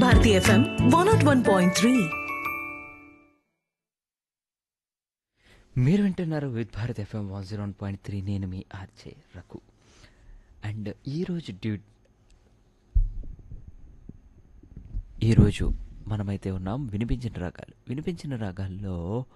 Bharati FM one nought one point three మీరు వింటున్నారు with Bharat FM one zero one point three నేను మీ RJ Raghu and ఈరోజు డ్యూ ఈరోజు మనమైతే ఉన్నాం వినిపించిన రాగాలు వినిపించిన రాగాల్లో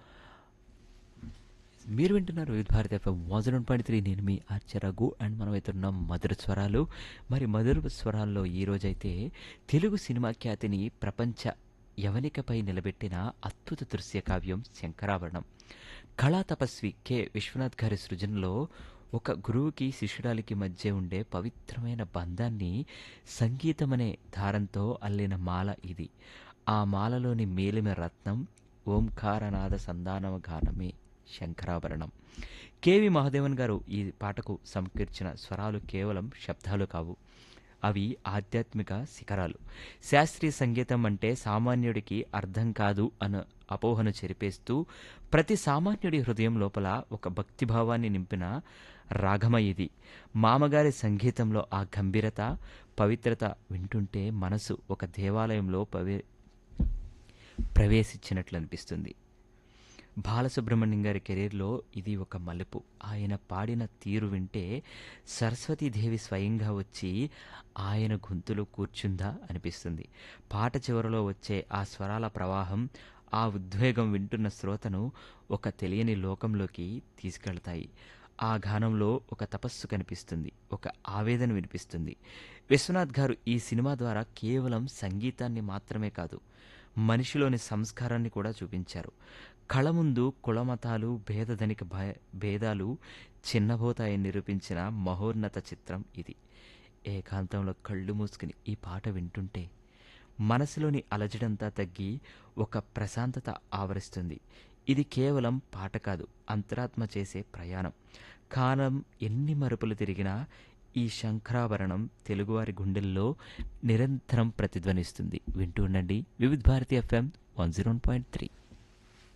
మీరు వింటున్నారు with Bharat FM one zero one point three నేను మీ ఆర్జే రఘు అండ్ మనమైతే ఉన్నాం మధుర స్వరాలు మరి మధుర స్వరాల్లో ఈరోజైతే తెలుగు సినిమా ఖ్యాతిని ప్రపంచ యవనికపై నిలబెట్టిన అద్భుత దృశ్య కావ్యం శంకరాభరణం కళా తపస్వి కె విశ్వనాథ్ గారి సృజనలో ఒక గురువుకి శిష్యురాలికి మధ్య ఉండే పవిత్రమైన బంధాన్ని సంగీతమనే దారంతో అల్లిన మాల ఇది ఆ మాలలోని మేలిమ రత్నం ఓంకారనాద సంధానమ గానమే శంకరాభరణం కేవి మహాదేవన్ గారు ఈ పాటకు సమకూర్చిన స్వరాలు కేవలం శబ్దాలు కావు అవి ఆధ్యాత్మిక శిఖరాలు శాస్త్రీయ సంగీతం అంటే సామాన్యుడికి అర్థం కాదు అన్న అపోహను చెరిపేస్తూ ప్రతి సామాన్యుడి హృదయం లోపల ఒక భక్తిభావాన్ని నింపిన రాగమ ఇది మామగారి సంగీతంలో ఆ గంభీరత పవిత్రత వింటుంటే మనసు ఒక దేవాలయంలో పవే ప్రవేశించినట్లు అనిపిస్తుంది బాలసుబ్రహ్మణ్యం గారి కెరీర్లో ఇది ఒక మలుపు ఆయన పాడిన తీరు వింటే సరస్వతీదేవి స్వయంగా వచ్చి ఆయన గొంతులో కూర్చుందా అనిపిస్తుంది పాట చివరలో వచ్చే ఆ స్వరాల ప్రవాహం ఆ ఉద్వేగం వింటున్న శ్రోతను ఒక తెలియని లోకంలోకి తీసుకెళ్తాయి ఆ గానంలో ఒక తపస్సు కనిపిస్తుంది ఒక ఆవేదన వినిపిస్తుంది విశ్వనాథ్ గారు ఈ సినిమా ద్వారా కేవలం సంగీతాన్ని మాత్రమే కాదు మనిషిలోని సంస్కారాన్ని కూడా చూపించారు కళ ముందు కులమతాలు భేదధనిక భయ భేదాలు చిన్నబోతాయని నిరూపించిన మహోన్నత చిత్రం ఇది ఏకాంతంలో కళ్ళు మూసుకుని ఈ పాట వింటుంటే మనసులోని అలజడంతా తగ్గి ఒక ప్రశాంతత ఆవరిస్తుంది ఇది కేవలం పాట కాదు అంతరాత్మ చేసే ప్రయాణం కాలం ఎన్ని మరుపులు తిరిగినా ఈ శంకరాభరణం తెలుగువారి గుండెల్లో నిరంతరం ప్రతిధ్వనిస్తుంది వింటూ ఉండండి Vividh Bharati FM one zero point three